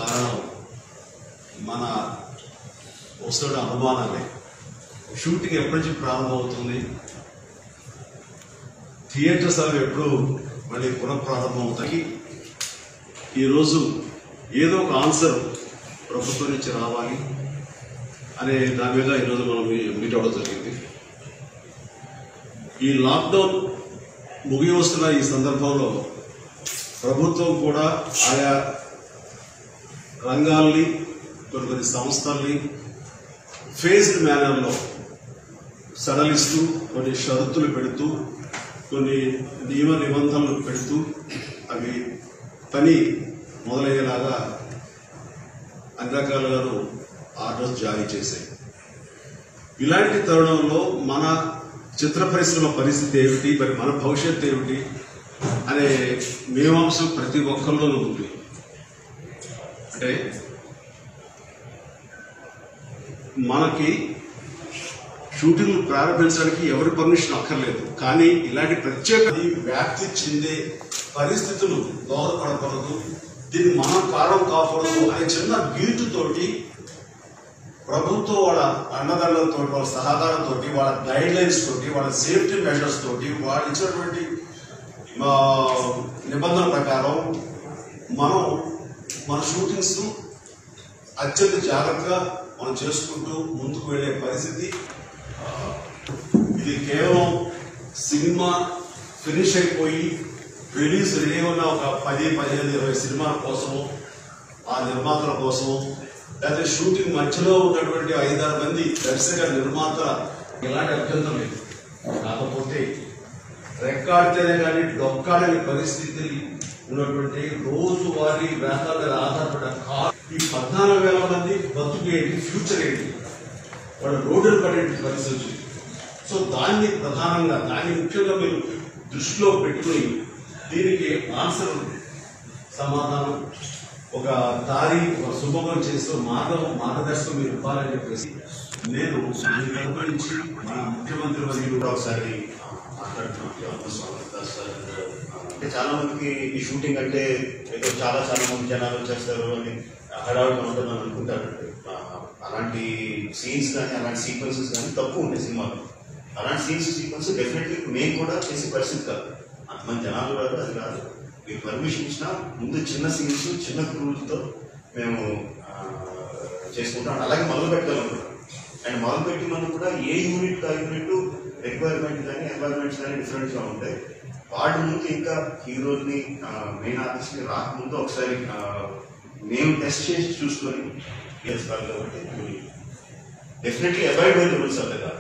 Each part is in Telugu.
కారణం మన వస్తున్న అనుమానాలే షూటింగ్ ఎప్పటి నుంచి ప్రారంభమవుతుంది థియేటర్స్ అవి ఎప్పుడు మళ్ళీ పునఃప్రారంభం అవుతాయి ఈరోజు ఏదో ఒక ఆన్సర్ ప్రభుత్వం నుంచి రావాలి అనే దాని మీద ఈరోజు మనం మీ- మీట్ అవ్వడం జరిగింది ఈ లాక్డౌన్ ముగి వస్తున్న ఈ సందర్భంలో ప్రభుత్వం కూడా ఆయా రంగాల్ని కొన్ని కొన్ని సంస్థల్ని ఫేజ్డ్ మేనర్లో సడలిస్తూ కొన్ని షరతులు పెడుతూ కొన్ని నియమ నిబంధనలు పెడుతూ అవి పని మొదలయ్యేలాగా అన్ని రకాలుగాను ఆర్డర్స్ జారీ చేశాయి ఇలాంటి తరుణంలో మన చిత్ర పరిశ్రమ పరిస్థితి ఏమిటి మరి మన భవిష్యత్తు ఏమిటి అనే మీమాంసం ప్రతి ఒక్కరిలోనూ ఉంది అంటే మనకి షూటింగ్ ప్రారంభించడానికి ఎవరి పర్మిషన్ అక్కర్లేదు కానీ ఇలాంటి ప్రత్యేక ఈ వ్యాప్తి చెందే పరిస్థితులు దోహదపడకూడదు దీన్ని మనం కారణం కాకూడదు అనే చిన్న గీటుతోటి ప్రభుత్వం వాళ్ళ అండదండలతో వాళ్ళ సహకారంతో వాళ్ళ గైడ్ లైన్స్ తోటి వాళ్ళ సేఫ్టీ మెజర్స్ తోటి వాళ్ళు ఇచ్చినటువంటి ఆ, నిబంధనల ప్రకారం మనం మన షూటింగ్స్ అత్యంత జాగ్రత్తగా మనం చేసుకుంటూ ముందుకు వెళ్ళే పరిస్థితి ఆ, ఇది కేవలం సినిమా ఫినిష్ అయిపోయి రిలీజ్ రెడీ ఉన్న ఒక పది పదిహేను ఇరవై సినిమాల కోసము ఆ నిర్మాతల కోసము లేకపోతే షూటింగ్ మధ్యలో ఉన్నటువంటి ఐదారు మంది దర్శక నిర్మాత ఎలాంటి అభ్యంతరం లేదు కాకపోతే రెక్కాడితేనే కానీ డొక్కాడని పరిస్థితి ఉన్నటువంటి రోజువారీ వేతనాల మీద ఆధారపడ్డ కార్ ఈ పద్నాలుగు వేల మంది బతుకు ఏంటి ఫ్యూచర్ ఏంటి వాళ్ళు రోడ్డులు పడే పరిస్థితి వచ్చింది సో దాన్ని ప్రధానంగా దాన్ని ముఖ్యంగా మీరు దృష్టిలో పెట్టుకుని దీనికి ఆన్సర్ సమాధానం ఒక దారి ఒక సుభమం చేస్తూ మార్గం మార్గదర్శకం మీరు ఇవ్వాలని చెప్పేసి నేను మీ తరపు నుంచి మన ముఖ్యమంత్రి వర్యులు కూడా ఒకసారి మాట్లాడుతున్నాను అంటే చాలా మందికి ఈ షూటింగ్ అంటే ఏదో చాలా చాలా మంది జనాలు వచ్చేస్తారు అని హడావుడిగా ఉంటుందని అనుకుంటారు ఆ, అలాంటి సీన్స్ కానీ అలాంటి సీక్వెన్సెస్ కానీ తక్కువ ఉన్నాయి సినిమాలో అలాంటి సీన్స్ సీక్వెన్స్ డెఫినెట్లీ మేము కూడా చేసే పరిస్థితి కాదు అంతమంది జనాలు కూడా అది కాదు మీరు పర్మిషన్ ఇచ్చినా ముందు చిన్న సీన్స్ చిన్న క్రూలతో మేము ఆ, చేసుకుంటాం అలాగే మొదలు పెట్టాలనుకుంటాం అండ్ మొదలు పెట్టినప్పుడు కూడా ఏ యూనిట్ ఆ యూనిట్ రిక్వైర్మెంట్ కానీ ఎన్వైర్మెంట్స్ కానీ డిఫరెంట్ గా ఉంటాయి వాటి ముందు ఇంకా హీరోని మెయిన్ ఆర్టిస్ట్ ని రాకముందు ఒకసారి ఆ, మేము టెస్ట్ చేసి చూసుకొని చేసుకోవాలి కాబట్టి డెఫినెట్లీ అవాయిడ్ బై రూల్స్ అదే కాదు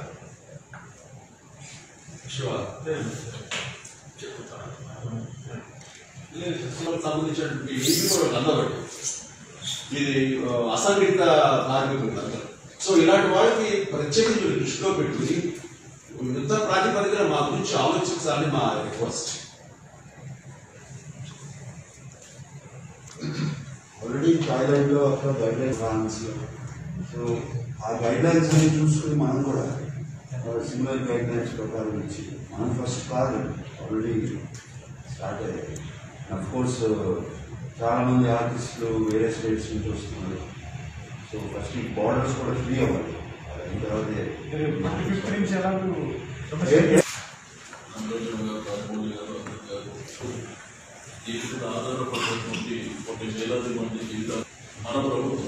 శివ నేను చెప్తాను లేదు, ఫెస్టివల్కి సంబంధించినటువంటి ఏది కూడా కన్నబడి ఇది ఆ, అసంఘటిత కార్మికులు అందరూ సో ఇలాంటి వాళ్ళకి ప్రత్యేకించి మీరు దృష్టిలో పెట్టుకుని యుద్ధ ప్రాతిపదికన మా గురించి ఆలోచించాలని మా రిక్వెస్ట్ ఆల్రెడీ థాయిలాండ్ లో అక్కడ గైడ్ లైన్ ఫ్రాన్స్ లో సో ఆ గైడ్ లైన్స్ అన్ని చూసుకుని మనం కూడా సిమిలర్ గైడ్ లైన్స్ ప్రకారం ఇచ్చి మనం ఫస్ట్ కాదు ఆల్రెడీ స్టార్ట్ అయ్యాయి అఫ్ కోర్స్ చాలా మంది ఆర్టిస్టులు వేరే స్టేట్స్ నుంచి వస్తున్నారు సో ఫస్ట్ ఈ బార్డర్స్ కూడా ఫ్రీ అవ్వాలి అయిన తర్వాతే ఏ- ఆందోళనగా పదమూడు గారు గారు దీని మీద ఆధారపడినటువంటి కొన్ని వేలాది మంది జీవితాలు మన ప్రభుత్వం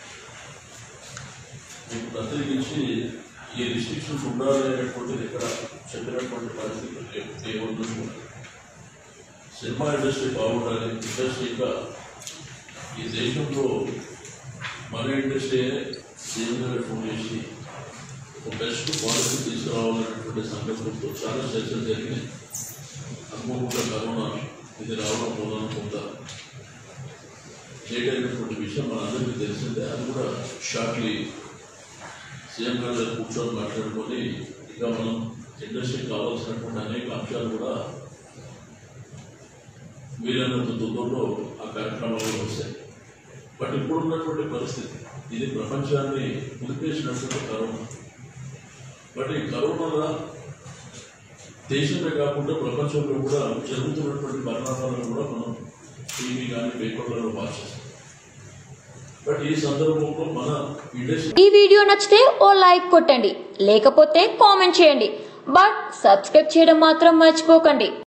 మీకు ప్రత్యేకించి ఈ రిస్ట్రిక్షన్స్ ఉండాలి అనేటువంటిది ఇక్కడ చెప్పినటువంటి పరిస్థితులు లేవు దేవుళ్ళు కూడా సినిమా ఇండస్ట్రీ బాగుండాలి ఇండస్ట్రీగా ఈ దేశంలో మన ఇండస్ట్రీ సీఎంగా ఫోన్ చేసి ఒక బెస్ట్ పాలసీ తీసుకురావాలనేటువంటి సంకల్పంతో చాలా చర్చలు జరిగినాయి అనుకోకుండా కరోనా ఇది రావడం మూలన కొంత లేట్ అయినటువంటి విషయం మనందరికీ తెలిసిందే అది కూడా షార్ట్లీ సీఎం గారు దగ్గర కూర్చొని మాట్లాడుకొని ఇంకా మనం ఇండస్ట్రీకి కావాల్సినటువంటి అనేక అంశాలు కూడా వీలైనంత తొందరలో ఆ కార్యక్రమాలు వస్తాయి బట్ ఇప్పుడు ఉన్నటువంటి పరిస్థితి ఇది ప్రపంచాన్ని కుదిపేసినటువంటి కరోనా బట్ ఈ కరోనా దేశమే కాకుండా ప్రపంచంలో కూడా జరుగుతున్నటువంటి పరిణామాలను కూడా మనం టీవీ కానీ పేపర్లలో వాచేస్తాం బట్ ఈ సందర్భంలో మన ఇండస్ట్రీ ఈ వీడియో నచ్చితే ఓ లైక్ కొట్టండి లేకపోతే కామెంట్ చేయండి బట్ సబ్స్క్రైబ్ చేయడం మాత్రం మర్చిపోకండి